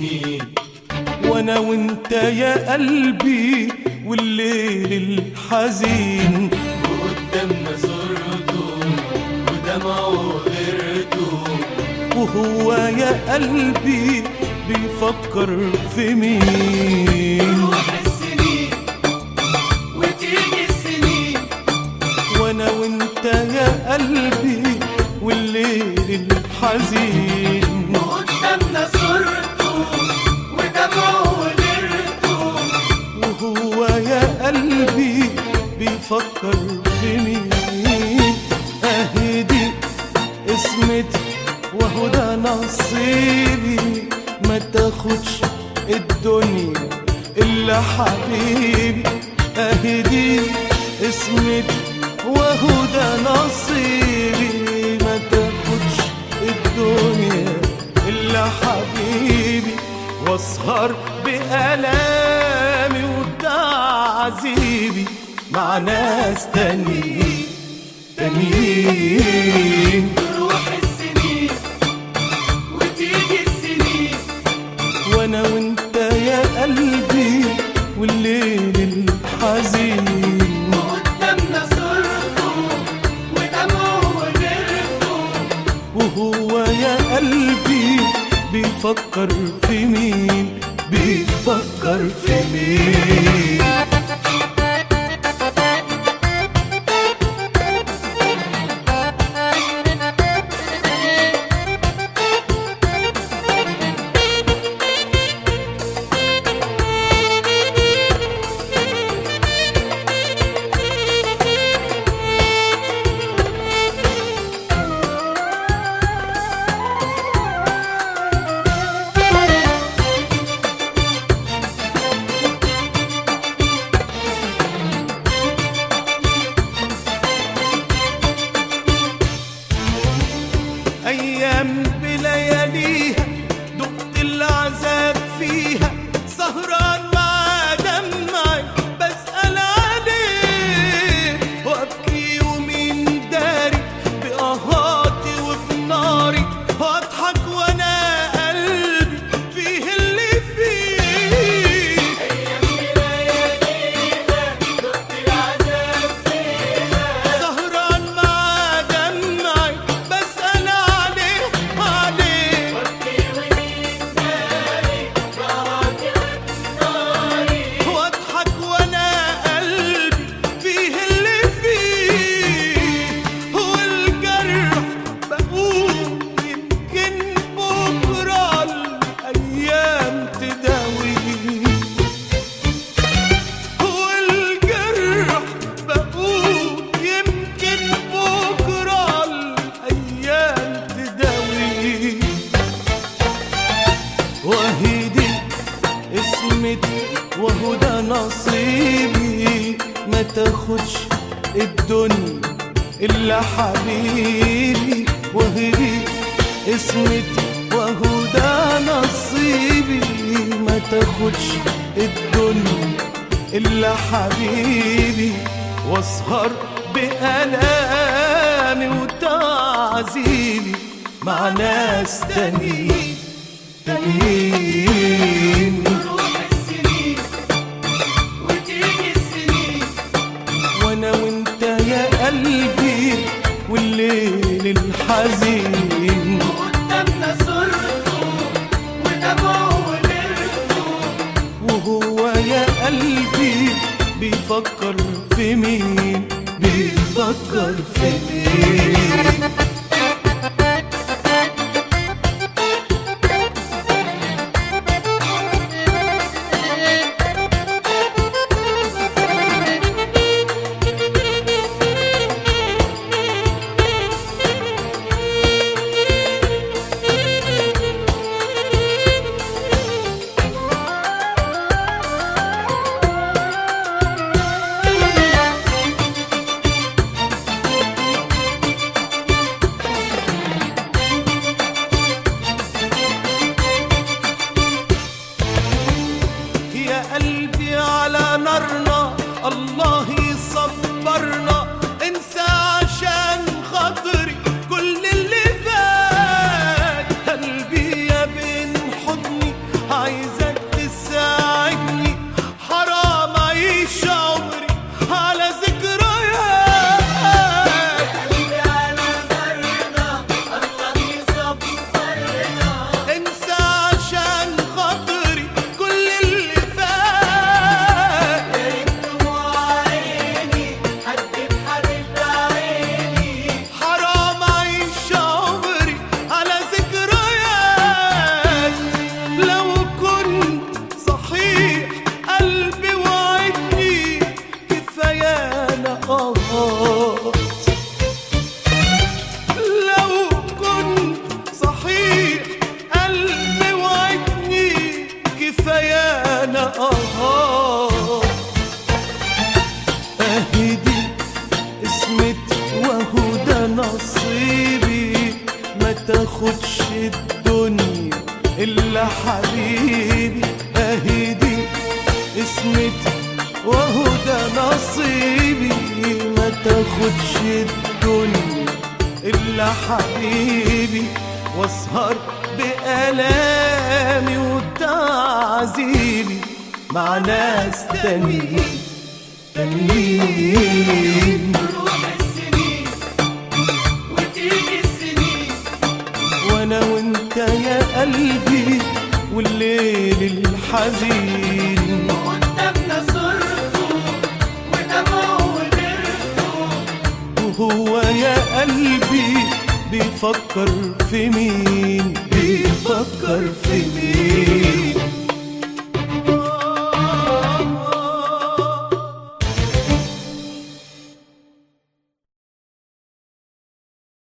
السنين وانا وانت يا قلبي والليل الحزين وقدامنا صورته ودمعه غيرته وهو يا قلبي بيفكر في مين روح السنين وتيجي السنين وانا وانت يا قلبي والليل الحزين وقدامنا صورته ودمعه غيرته وهو يا قلبي بيفكر في مين اهدي اسمتي وهو ده نصيبي ما تاخدش الدنيا الا حبيبي اهدي اسمتي وهو ده نصيبي ما تاخدش الدنيا الا حبيبي واسهر بألامي وتعذيبي مع ناس تانيين تانيين روح السنين وتيجي السنين وانا وانت يا قلبي والليل الحزين وقدامنا صورته ودمعه غيرته وهو يا قلبي بيفكر في مين بيفكر في مين أيام بلياليها دقت العذاب فيها سهران مع دمعي بسأل عليه وأبكي ومين داري بقهاتي وبناري وأضحك وأنا قلبي فيه اللي فيه سهران مع دمعي بسأل عليه عليه واضحك وانا قلبي فيه اللي فيه هو الجرح بقول يمكن بكره الايام تداويه هو الجرح بقول يمكن بكره الايام تداويه وهدي اسمتي وهو ده نصيبي ما تاخدش الدنيا الا حبيبي وهدي اسمتي وهو ده نصيبي ما تاخدش الدنيا الا حبيبي واسهر بألامي وتعذيبي مع ناس تانيين تانيين روح السنين وتيجي السنين وانا وانت يا قلبي والليل الحزين وقدامنا صورته ودمعه غيرته وهو يا قلبي بيفكر في مين بيفكر في مين يا قلبي على نارنا الله يصبرنا انسى عشان خاطري كل اللي فات قلبي يا بين حضني انا اه اهدي اسمت وهو ده نصيبي ما تاخدش الدنيا الا حبيبي اهدي اسمت وهو ده نصيبي ما تاخدش الدنيا الا حبيبي واسهر بألامي وتعذيبي مع ناس تانيين تانيين تروح السنين وتيجي السنين وانا وانت يا قلبي والليل الحزين وقدامنا صورته ودمعه ونرته وهو يا قلبي بيفكر في مين بيفكر في مين